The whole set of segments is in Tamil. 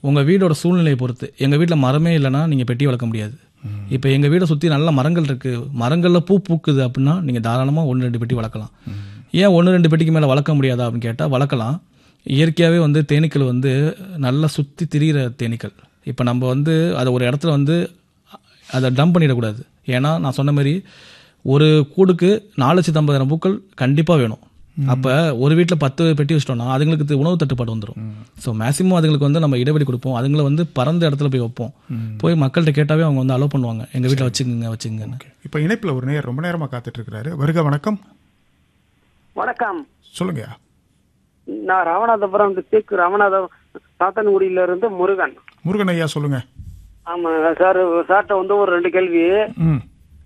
உங்கள் வீடோட சூழ்நிலையை பொறுத்து எங்கள் வீட்டில் மரமே இல்லைன்னா நீங்கள் பெட்டி வளர்க்க முடியாது இப்போ எங்கள் வீடை சுற்றி நல்ல மரங்கள் இருக்குது மரங்களில் பூ பூக்குது அப்படின்னா நீங்கள் தாராளமாக ஒன்று ரெண்டு பெட்டி வளர்க்கலாம் ஏன் ஒன்று ரெண்டு பெட்டிக்கு மேலே வளர்க்க முடியாதா அப்படின்னு கேட்டால் வளர்க்கலாம் இயற்கையாகவே வந்து தேனீக்கள் வந்து நல்லா சுற்றி திரிகிற தேனீக்கள் இப்போ நம்ம வந்து அதை ஒரு இடத்துல வந்து அதை டம்ப் பண்ணிடக்கூடாது ஏன்னா நான் சொன்ன மாதிரி ஒரு கூடுக்கு நாலு லட்சத்து ஐம்பதாயிரம் பூக்கள் கண்டிப்பாக வேணும் அப்போ ஒரு வீட்டில் பத்து பெட்டி வச்சிட்டோம்னா அதுங்களுக்கு து- உணவு தட்டுப்பாடு வந்துடும் ஸோ மேக்ஸிமம் அதுங்களுக்கு வந்து நம்ம இடைவெளி கொடுப்போம் அதுங்களை வந்து பறந்த இடத்துல போய் வைப்போம் போய் மக்கள்கிட்ட கேட்டாவே அவங்க வந்து அலோவ் பண்ணுவாங்க எங்கள் வீட்டில் வச்சுக்கோங்க வச்சுக்கோங்கன்னு இப்போ இணைப்பில் ஒரு நேர் ரொம்ப நேரமாக காத்துட்டு இருக்கிறாரு வருக வணக்கம் வணக்கம் சொல்லுங்க நான் ராமநாதபுரம் டிஸ்ட்ரிக்ட் ராமநாதபுரம் சாத்தன்குடியில இருந்து முருகன் முருகன் ஐயா சொல்லுங்க ஆமா சார் சார்ட்ட வந்து ஒரு ரெண்டு கேள்வி ம்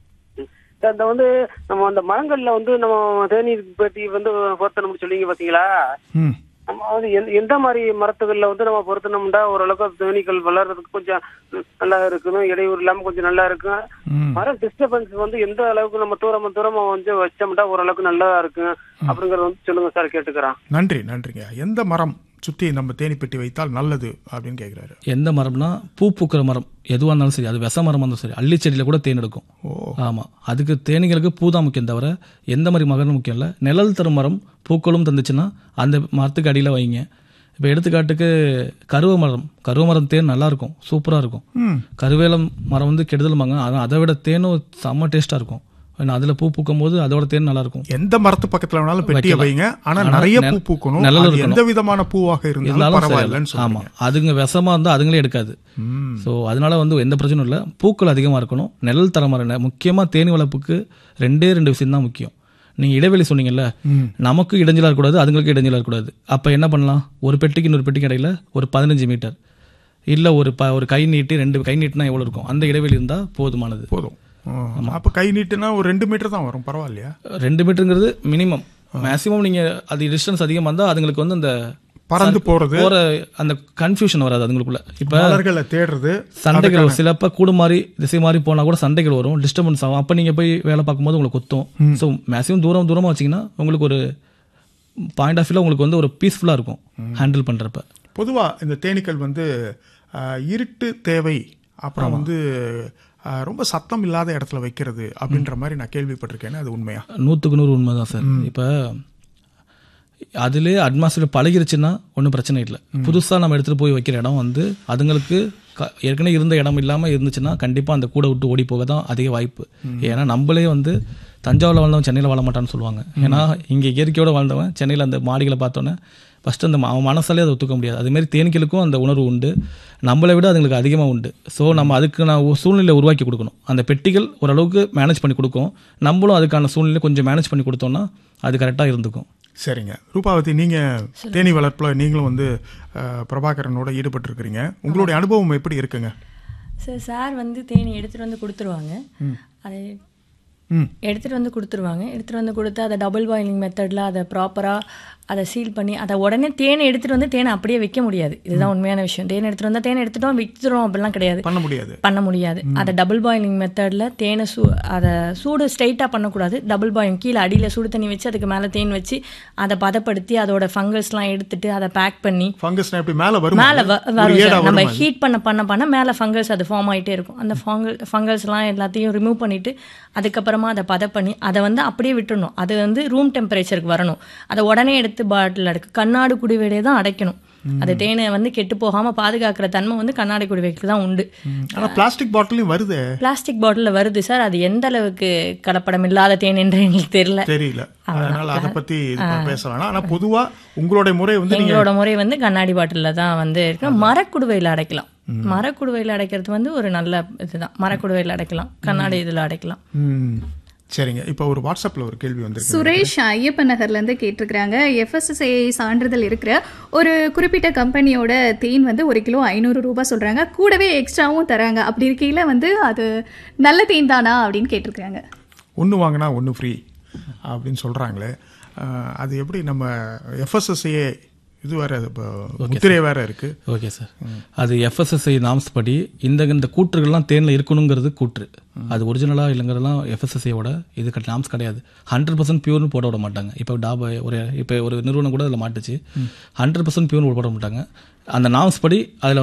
சார் இந்த வந்து நம்ம அந்த மரங்கள்ல வந்து நம்ம தேநீர் பெட்டி வந்து பொருத்தணும்னு சொல்லிங்க பாத்தீங்களா ம் நம்ம வந்து எந்த- எந்த மாதிரி மரத்துகள்ல வந்து நம்ம பொருத்தணும்னா ஓரளவுக்கு தேனீக்கள் வளர்றதுக்கு கொஞ்சம் நல்லா இருக்கணும் இடையூறு இல்லாம கொஞ்சம் நல்லா இருக்கும் ம் மர டிஸ்டர்பன்ஸ் வந்து எந்த அளவுக்கு நம்ம தூரமா தூரமா வந்து வச்சோம்னா ஓரளவுக்கு நல்லா இருக்கும் அப்படிங்கறத வந்து சொல்லுங்க சார் கேட்டுக்கிறேன் நன்றி நன்றிங்க எந்த மரம் சுற்றி நம்ம தேனி பெட்டி வைத்தால் நல்லது அப்படின்னு கேட்குறாரு எந்த மரம்னா பூ பூக்கிற மரம் எதுவாக இருந்தாலும் சரி அது விச மரமாக இருந்தாலும் சரி அள்ளி செடியில் கூட தேன் எடுக்கும் ஓ ஆமாம் அதுக்கு தேனீகளுக்கு பூ தான் முக்கியம் தவிர எந்த மாதிரி மகனும் முக்கியம் இல்லை நிழல் தரும் மரம் பூக்களும் தந்துச்சுன்னா அந்த மரத்துக்கு அடியில் வைங்க இப்போ எடுத்துக்காட்டுக்கு கருவ மரம் கருவ மரம் தேன் நல்லா இருக்கும் சூப்பராக இருக்கும் ம் கருவேலம் மரம் வந்து கெடுதலுமாங்க ஆனால் அதை விட தேனும் செம்ம டேஸ்ட்டாக இருக்கும் ஏன்னா அதில் பூ பூக்கும் போது அதோட தேன் நல்லா இருக்கும் எந்த மரத்து பக்கத்துல வேணாலும் பெட்டியை வைங்க ஆனா நிறைய பூ பூக்கணும் நிழல் அது இருக்கணும். எந்த விதமான பூவாக இருந்தாலும் இருந்தாலும் பரவாயில்லன்னு சரி. ஆமா சொல்லுங்க அதுங்க விஷமா இருந்தா அதுங்களே எடுக்காது ம் ஸோ அதனால வந்து எந்த பிரச்சனையும் இல்லை பூக்கள் அதிகமாக இருக்கணும் நிழல் தர மரம் முக்கியமாக தேனி வளர்ப்புக்கு ரெண்டே ரெண்டு விஷயம் தான் முக்கியம் நீங்கள் இடைவெளி சொன்னீங்கல்ல நமக்கு இடைஞ்சலாக இருக்கக்கூடாது அதுங்களுக்கு இடைஞ்சலாக இருக்கக்கூடாது அப்போ என்ன பண்ணலாம் ஒரு பெட்டிக்கு இன்னொரு பெட்டிக்கு இடையில ஒரு பதினஞ்சு மீட்டர் இல்லை ஒரு ப ஒரு கை நீட்டி ரெண்டு கை நீட்டினா எவ்வளோ இருக்கும் அந்த இடைவெளி இருந்தால் போதுமானது போதும் ஆ, அப்ப கை நீட்டுனா ஒரு ரெண்டு மீட்டர் தான் வரும் பரவாயில்லையா ரெண்டு மீட்டருங்கிறது மினிமம் மேக்ஸிமம் நீங்கள் அது டிஸ்டன்ஸ் அதிகமாக இருந்தால் அதுங்களுக்கு வந்து அந்த பறந்து போறது போகிற அந்த கன்ஃபியூஷன் வராது அதுங்களுக்குள்ள இப்போ மலர்களை தேடுறது சண்டைகள் வரும். சிலப்ப கூடு மாதிரி திசை மாதிரி போனா கூட சண்டைகள் வரும் டிஸ்டர்பன்ஸ் ஆகும் அப்ப நீங்க போய் வேலை பார்க்கும்போது உங்களுக்கு கொத்தும் ஸோ மேக்ஸிமம் தூரம் தூரமா வச்சீங்கன்னா உங்களுக்கு ஒரு பாயிண்ட் ஆஃப் வியூல உங்களுக்கு வந்து ஒரு பீஸ்ஃபுல்லா இருக்கும் ஹேண்டில் பண்றப்ப பொதுவா இந்த தேனீக்கள் வந்து ஆ, இருட்டு தேவை அப்புறம் வந்து ஆ, ரொம்ப சத்தம் இல்லாத இடத்துல வைக்கிறது அப்படின்ற மாதிரி நான் கேள்விப்பட்டிருக்கேன் அது உண்மையா நூற்றுக்கு நூறு உண்மைதான் சார் இப்போ அதுலேயே அட்மாஸ்பியர் பழகிருச்சுன்னா ஒன்றும் பிரச்சனை இல்லை புதுசாக நம்ம எடுத்துகிட்டு போய் வைக்கிற இடம் வந்து அதுங்களுக்கு க- ஏற்கனவே இருந்த இடம் இல்லாமல் இருந்துச்சுன்னா கண்டிப்பாக அந்த கூடை விட்டு ஓடி போக தான் அதிக வாய்ப்பு ஏன்னா நம்மளே வந்து தஞ்சாவூரில் வாழ்ந்தவன் சென்னையில் வாழ மாட்டான்னு சொல்லுவாங்க ஏன்னா இங்கே இயற்கையோட வாழ்ந்தவன் சென்னையில் அந்த மாடிகளை பார்த்தோன்னே ஃபஸ்ட்டு அந்த ம- அவன் மனசாலே அதை ஒத்துக்க முடியாது அதேமாரி தேனீக்களுக்கும் அந்த உணர்வு உண்டு நம்மளை விட அதுங்களுக்கு அதிகமாக உண்டு ஸோ நம்ம அதுக்கு நான் ஒரு சூழ்நிலை உருவாக்கி கொடுக்கணும் அந்த பெட்டிகள் ஓரளவுக்கு மேனேஜ் பண்ணி கொடுக்கும் நம்மளும் அதுக்கான சூழ்நிலை கொஞ்சம் மேனேஜ் பண்ணி கொடுத்தோம்னா அது கரெக்டாக இருந்துக்கும் சரிங்க ரூபாவதி நீங்க தேனி வளர்ப்புல நீங்களும் வந்து ஆ, பிரபாகரனோட ஈடுபட்டிருக்கிறீங்க உங்களுடைய அனுபவம் எப்படி இருக்குங்க சார் சார் வந்து தேனி எடுத்துகிட்டு வந்து கொடுத்துருவாங்க அதை ம் எடுத்துகிட்டு வந்து கொடுத்துருவாங்க எடுத்துகிட்டு வந்து கொடுத்து அதை டபுள் பாயிலிங் மெத்தடில் அதை ப்ராப்பராக அதை சீல் பண்ணி அதை உடனே தேனை எடுத்துகிட்டு வந்து தேனை அப்படியே வைக்க முடியாது இதுதான் உண்மையான விஷயம் தேனை எடுத்துகிட்டு வந்தால் தேனை எடுத்துட்டோம் விற்றுறோம் அப்படிலாம் கிடையாது பண்ண முடியாது பண்ண முடியாது அதை டபுள் பாயிலிங் மெத்தடில் தேனை சூ அதை சூடு ஸ்ட்ரைட்டாக பண்ணக்கூடாது டபுள் பாயிலிங் கீழே அடியில் சுடு தண்ணி வச்சு அதுக்கு மேலே தேன் வச்சு அதை பதப்படுத்தி அதோட ஃபங்கஸ்லாம் எடுத்துட்டு அதை பேக் பண்ணி ஃபங்கஸ்னா எப்படி மேல வரும் மேலே வ- வரும் ஏடா சார். நம்ம வருமா அது? ஹீட் பண்ண பண்ண பண்ண மேலே ஃபங்கல்ஸ் அது ஃபார்ம் ஆயிட்டே இருக்கும் அந்த ஃபங்கல் ஃபங்கல்ஸ்லாம் எல்லாத்தையும் ரிமூவ் பண்ணிட்டு அதுக்கப்புறமா அதை பத பண்ணி அதை வந்து அப்படியே விட்டுறணும் அது வந்து ரூம் டெம்பரேச்சருக்கு வரணும் அதை உடனே எடுத்து பாட்டில் அடைக்க கண்ணாடி குடிவையிலே தான் அடைக்கணும் அது தேனை வந்து கெட்டு போகாம பாதுகாக்கிற தன்மை வந்து கண்ணாடி குடிவைக்கு தான் உண்டு ஆனா பிளாஸ்டிக் பாட்டிலையும் வருதே பிளாஸ்டிக் பாட்டிலில் வருது சார் அது எந்த அளவுக்கு கலப்படம் இல்லாத தேன் என்று எங்களுக்கு தெரியல தெரியல அதனால அதை பத்தி இது ப- பேச வேணாம் ஆனா பொதுவா உங்களுடைய முறை வந்து நீங்க எங்களோட முறை வந்து கண்ணாடி பாட்டிலில் தான் வந்து இருக்கு மரக்குடுவையில் அடைக்கலாம் மரக்குடுவையில் அடைக்கிறது வந்து ஒரு நல்ல இதுதான் மரக்குடுவையில் அடைக்கலாம் கண்ணாடி இதில் அடைக்கலாம் ம், சரிங்க இப்போ ஒரு வாட்ஸ்அப்ல ஒரு கேள்வி வந்திருக்கு சுரேஷ் ஐயப்பன் நகர்ல இருந்து கேட்டிருக்கிறாங்க எஃப்எஸ்எஸ்ஐ சான்றிதழ் இருக்கிற ஒரு குறிப்பிட்ட கம்பெனியோட தேன் வந்து ஒரு கிலோ ஐநூறு ரூபாய் சொல்றாங்க கூடவே எக்ஸ்ட்ராவும் தராங்க அப்படி இருக்கையில வந்து அது நல்ல தேன் தானா அப்படின்னு கேட்டிருக்கிறாங்க ஒன்று வாங்கினா ஒன்று ஃப்ரீ அப்படின்னு சொல்றாங்களே அஹ், அது எப்படி நம்ம எஃப்எஸ்எஸ்ஏ இது வேற இப்போ முத்திரை வேற இருக்கு ஓகே சார் அது எஃப்எஸ்எஸ்ஐ நாம்ஸ் படி இந்த இந்த கூற்றுகள்லாம் தேனில் இருக்கணுங்கிறது கூற்று அது ஒரிஜினலாக இல்லைங்கிறதெல்லாம் எஃப்எஸ்எஸ்ஐயோட இது நாம்ஸ் கிடையாது ஹண்ட்ரட் பர்சன்ட் பியூர்னு போட விட மாட்டாங்க இப்போ டாபா ஒரு இப்போ ஒரு நிறுவனம் கூட அதில் மாட்டுச்சு ஹண்ட்ரட் பர்சன்ட் பியூர்னு போட மாட்டாங்க அந்த நாம்ஸ் படி அதில்